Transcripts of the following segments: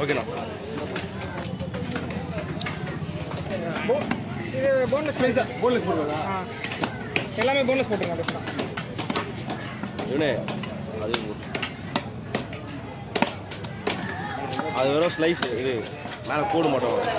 ஓகேண்ணா போ- இது போன்லெஸ் பீஸா போன்லெஸ் போடுவாங்க ஆ எல்லாமே போன்லெஸ் போட்டுருங்க அதுக்கு இவனே அது அது வெறும் ஸ்லைஸ் இது மேலே கோடு மட்டும் வரும்.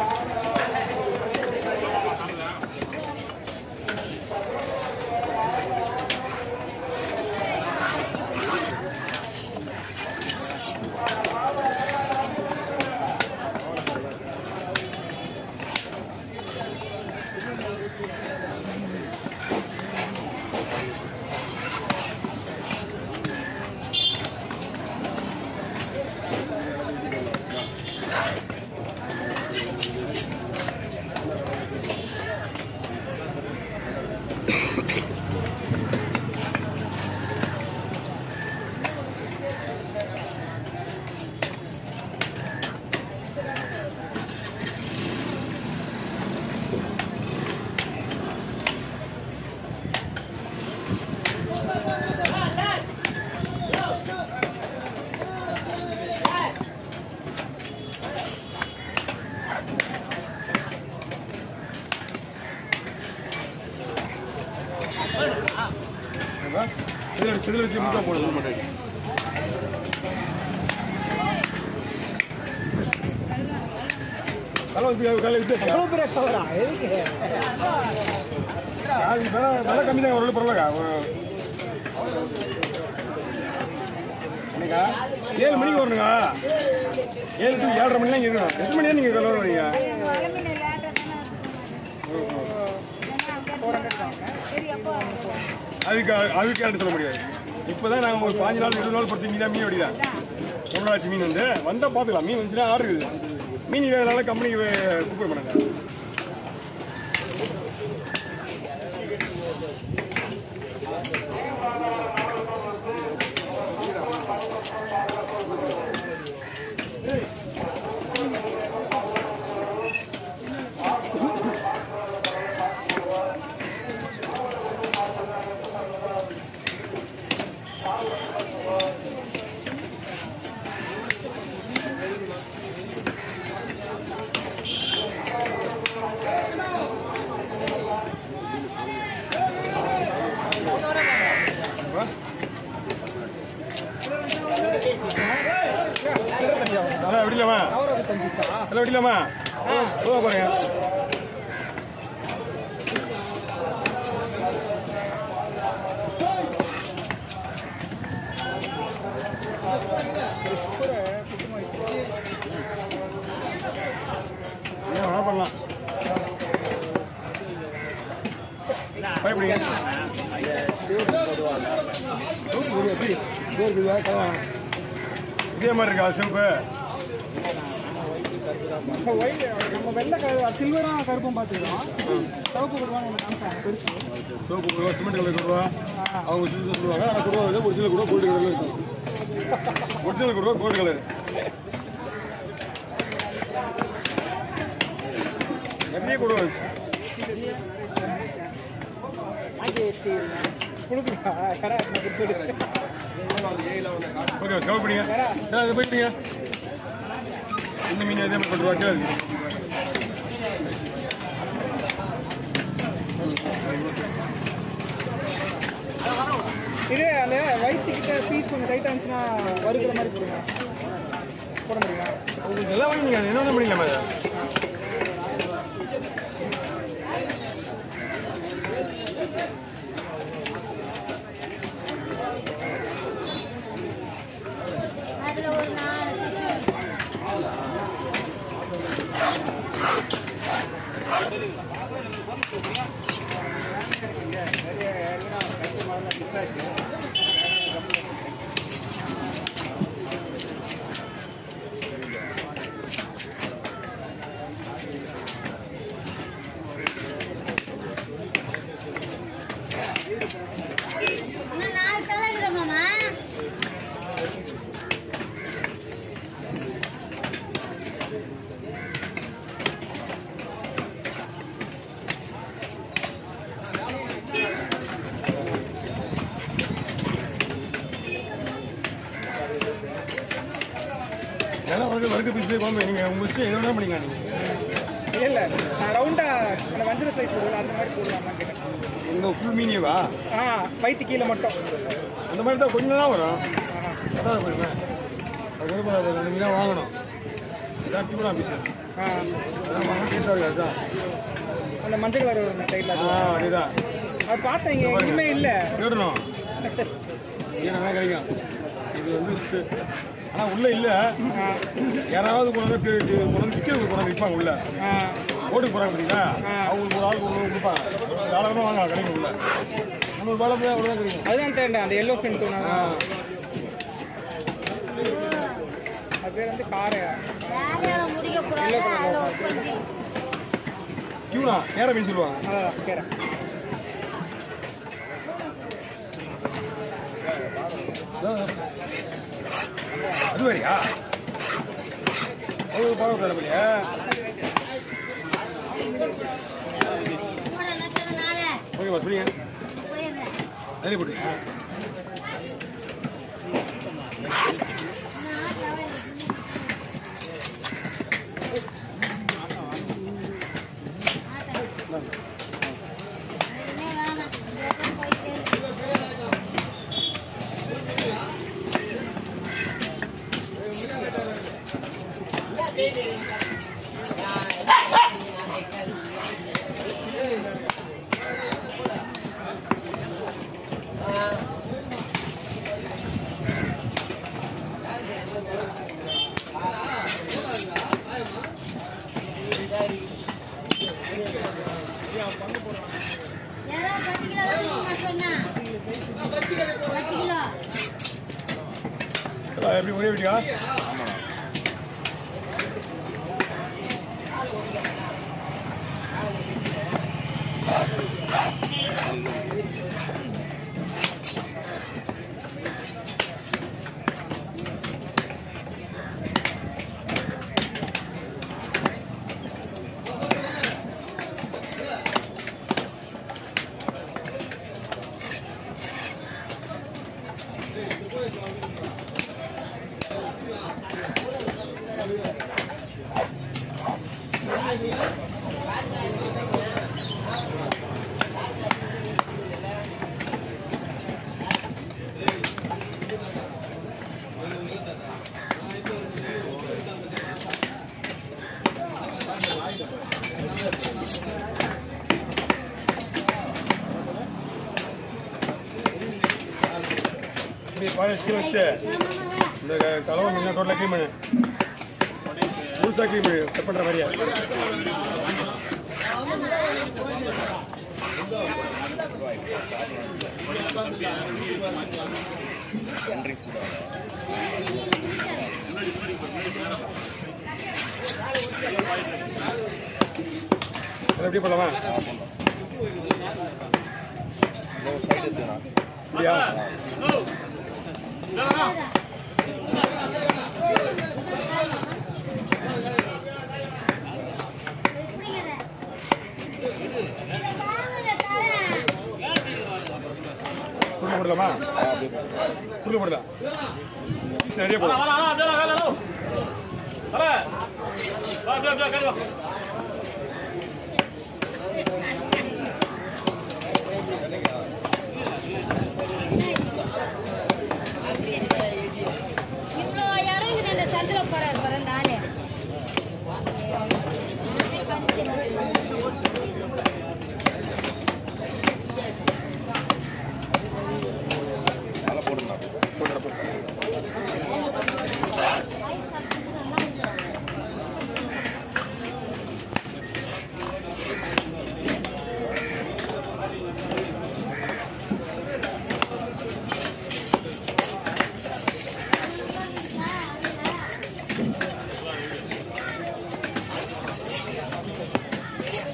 இதில் இதில் வச்சு முட்டை போடுது மட்டும் நல்லா வந்து காலையில் வித்தியாசம் எவ்வளோ பெரிய கவரா எதுக்கு அது விலை விலை கம்மி தான் ஒரு பரவாயில்ல ஒரு- என்னங்க ஏழு மணிக்கு வரணுங்க ஏழு டு ஏழரை மணி தான் இங்கே இருக்கணும் எட்டு மணி தான் நீங்கள் கிளம்ப வரீங்க அதுக்கு அதுக்கு எடுத்து சொல்ல முடியாது இப்போ தான் நாங்கள் ஒரு பாஞ்சு நாள் இருபது நாள் பொறுத்து மீன் தான் மீன் வெடிக்கலாம் பொருளாட்சி மீன் வந்து வந்தால் பார்த்துக்கலாம் மீன் வந்துச்சுன்னா ஆர்டர் இருக்குது மீன் இல்லாதனால கம்பெனிக்கு கூப்பிட மாட்டாங்க அதெல்லாம் விடலாமா கவரை தந்துச்சா அதெல்லாம் விடலாமா போக பாருங்க ஏன் வேணா பண்ணலாம் பயப்படுங்க இதே மாதிரி இருக்கா சிவப்பு ஒயிட் நம்ம வெள்ளை கலர் சில்வரும் கருப்பும் பார்த்துக்கிறோம் சிவப்பு கொடுவாங்க நம்ம காமிச்சாங்க பெருசு சோப்பு கொடுவா சிமெண்ட் கலர் கொடுவா அவங்க சிமெண்ட் சொல்லுவாங்க ஆனால் கொடுவா வந்து ஒரிஜினல் கூட கோல்டு கலரில் இருக்கும் ஒரிஜினல் கொடுவா கோல்டு கலர் நிறைய கொடுவா கொடுக்குறா கடை கொடுத்துட்டு ஓகே கவர் பண்ணிங்க சார் அது போயிட்டீங்க இந்த மீன் எதே பத்து ரூபா கிலோ இருக்கு. இது அந்த வயிற்றுக்கிட்ட பீஸ் கொஞ்சம் டைட்டாக இருந்துச்சுன்னா வறுக்கிற மாதிரி போடுங்க போட முடியுமா உங்களுக்கு எல்லாம் வாங்கி நீங்கள் என்ன பண்ணிக்கலாமா அதை அதுல ஒரு நாலு ஏன்னா வந்து வறுக்க பீஸ் குழம்பு நீங்கள் உங்கள் இஷ்டம் எது வேணாலும் பண்ணிக்கலாம் நீங்கள் இல்ல இல்ல நான் ரவுண்டா அந்த வஞ்சர சைஸ் போடுவோம் அந்த மாதிரி போடலாமா கேட்டேன் இந்த ஃபுல் மீனியவா ஆ வயிற்று கீழே மட்டும் அந்த மாதிரி தான் கொஞ்சம் தான் வரும் அதான் போயிருமே அது கூட பரவாயில்ல, ரெண்டு மீன் தான் வாங்கணும் இதான் டிஃபன் ஆஃபீஸர் ஆ அதான் வாங்க டேஸ்ட்டாக இருக்காது தான் அந்த மஞ்சள் கலர் சைடில் ஆ அதுதான் அது பார்த்தேன் இங்கே எங்கேயுமே இல்லை கேட்டணும் ஏன்னா கிடைக்கும் இது வந்து ஆனால் உள்ளே இல்லை யாராவது கொண்டு வந்து தி- தி- கொண்டு வந்து விற்கிறது கொண்டு வந்து விற்பாங்க உள்ள ஆ ஓட்டுக்கு போகிறாங்க பார்த்தீங்களா அவங்களுக்கு ஒரு ஆளுக்கு ஒன்று கொடுப்பாங்க தாராளமாக வாங்க கிடைக்கும் உள்ள முந்நூறு ரூபாய் போய் அவ்வளோதான் கிடைக்கும் அதுதான் தேண்டேன் அந்த எல்லோ ஃபின் டூனா ஆ அது பேர் வந்து காரை வேலையால முடிக்கக்கூடாது அதில் ஒரு பஞ்சு டியூனா நேர மீன் சொல்லுவாங்க அதான் கேரை அது வேறையா அது பழம் தரப்படியா போட நட்டதுனால ஓகே பாஸ் புரியுங்க போயிடுறேன் அதிலே போட்டுங்க நான் தவறு வேணாம் இந்த பக்கம் போயிட்டே இருக்கு. யாராவது பத்து கிலோ வேணுமா சொன்னா பத்து கிலோ எப்படி ஒரே வீடியா இப்படி பாரு கீழே வச்சுட்டு இந்த க- கலவை மீன் டோட்டலாக க்ளீன் பண்ணு முழுசாக க்ளீன் பண்ணு கட் பண்ணுற மாதிரியா அதை எப்படி பண்ணலாமா சைடு எடுத்துக்கணும் இல்லையா குருளை போடலாமா குருளை போடலாம் பீஸ் நிறைய போடலாம் இவ்வளோ இடம் இங்கே இந்த சந்தில் போறாரு பாரு அந்த ஆளு நல்லா போட்டுருந்தா ஆ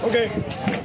ஓகே